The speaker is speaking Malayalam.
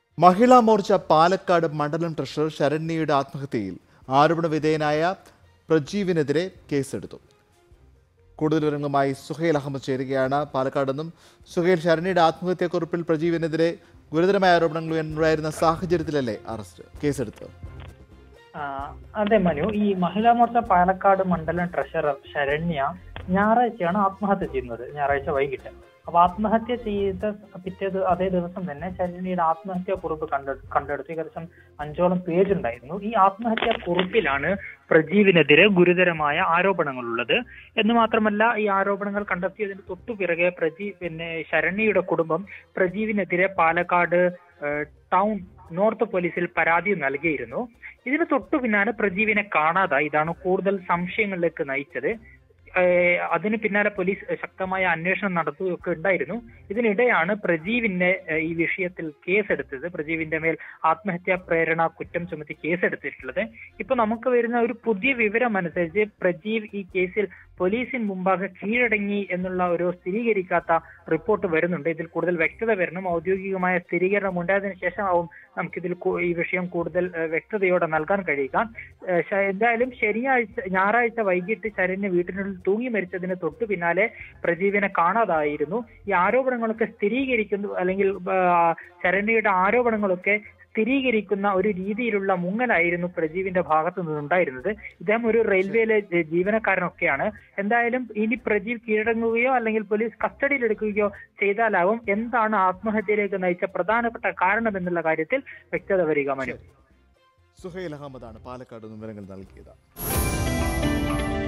മഹിളാ മോർച്ച പാലക്കാട് മണ്ഡലം ട്രഷറർ ശരണ്യയുടെ ആത്മഹത്യയിൽ ആരോപണ വിധേയനായ പ്രജീവിനെതിരെ കേസെടുത്തു കൂടുതൽ വിവരങ്ങളുമായി സുഹൈൽ അഹമ്മദ് ചേരുകയാണ് പാലക്കാട് നിന്നും സുഹൈൽ ശരണ്യയുടെ ആത്മഹത്യക്കുറിപ്പിൽ പ്രജീവിനെതിരെ ഗുരുതരമായ ആരോപണങ്ങൾ ഉണ്ടായിരുന്ന സാഹചര്യത്തിലല്ലേ അറസ്റ്റ് കേസെടുത്തത് ആ, അതെ മനു ഈ മഹിളാ മോർച്ച പാലക്കാട് മണ്ഡലം ട്രഷറർ ശരണ്യ ഞായറാഴ്ചയാണ് ആത്മഹത്യ ചെയ്യുന്നത് ഞായറാഴ്ച വൈകിട്ട് അപ്പൊ ആത്മഹത്യ ചെയ്ത പിറ്റേ ദി- അതേ ദിവസം തന്നെ ശരണ്യയുടെ ആത്മഹത്യാ കുറിപ്പ് കണ്ടെ കണ്ടെടുത്തു ഏകദേശം അഞ്ചോളം പേജ് ഉണ്ടായിരുന്നു ഈ ആത്മഹത്യാ കുറിപ്പിലാണ് പ്രജീവിനെതിരെ ഗുരുതരമായ ആരോപണങ്ങളുള്ളത് എന്ന് മാത്രമല്ല ഈ ആരോപണങ്ങൾ കണ്ടെത്തിയതിന് തൊട്ടു പിറകെ പ്രജീ പിന്നെ ശരണ്യയുടെ കുടുംബം പ്രജീവിനെതിരെ പാലക്കാട് ഏഹ്, ടൗൺ നോർത്ത് പോലീസിൽ പരാതി നൽകിയിരുന്നു ഇതിന് തൊട്ടു പിന്നാലെ പ്രജീവിനെ കാണാതായി ഇതാണ് കൂടുതൽ സംശയങ്ങളിലേക്ക് നയിച്ചത് ഏഹ് അതിന് പിന്നാലെ പോലീസ് ശക്തമായ അന്വേഷണം നടത്തുകയൊക്കെ ഉണ്ടായിരുന്നു ഇതിനിടെയാണ് പ്രജീവിന്റെ ഏഹ് ഈ വിഷയത്തിൽ കേസെടുത്തത് പ്രജീവിന്റെ മേൽ ആത്മഹത്യാ പ്രേരണ കുറ്റം ചുമത്തി കേസെടുത്തിട്ടുള്ളത് ഇപ്പൊ നമുക്ക് വരുന്ന ഒരു പുതിയ വിവരം അനുസരിച്ച് പ്രജീവ് ഈ കേസിൽ പോലീസിന് മുമ്പാകെ കീഴടങ്ങി എന്നുള്ള ഒരു സ്ഥിരീകരിക്കാത്ത റിപ്പോർട്ട് വരുന്നുണ്ട് ഇതിൽ കൂടുതൽ വ്യക്തത വരണം ഔദ്യോഗികമായ സ്ഥിരീകരണം ഉണ്ടായതിനു ശേഷമാവും നമുക്കിതിൽ കൂ- ഈ വിഷയം കൂടുതൽ ഏഹ്, വ്യക്തതയോടെ നൽകാൻ കഴിയുക ഏഹ്, ശ- എന്തായാലും ശനിയാഴ്ച ഞായറാഴ്ച വൈകിട്ട് ശരണ്യ വീട്ടിനുള്ളിൽ തൂങ്ങി മരിച്ചതിന് തൊട്ടു പിന്നാലെ പ്രജീവിനെ കാണാതായിരുന്നു ഈ ആരോപണങ്ങളൊക്കെ സ്ഥിരീകരിക്കുന്നു അല്ലെങ്കിൽ ആ, ശരണ്യയുടെ ആരോപണങ്ങളൊക്കെ സ്ഥിരീകരിക്കുന്ന ഒരു രീതിയിലുള്ള മുങ്ങലായിരുന്നു പ്രജീവിന്റെ ഭാഗത്തു നിന്നുണ്ടായിരുന്നത് ഇദ്ദേഹം ഒരു റെയിൽവേയിലെ ജ- ജീവനക്കാരനൊക്കെയാണ് എന്തായാലും ഇനി പ്രജീവ് കീഴടങ്ങുകയോ അല്ലെങ്കിൽ പോലീസ് കസ്റ്റഡിയിൽ എടുക്കുകയോ ചെയ്താലാവും എന്താണ് ആത്മഹത്യയിലേക്ക് നയിച്ച പ്രധാനപ്പെട്ട കാരണം എന്നുള്ള കാര്യത്തിൽ വ്യക്തത വരിക മനു സുഹൈൽ അഹമ്മദാണ് പാലക്കാട് നിന്നും വിവരങ്ങൾ നൽകിയത്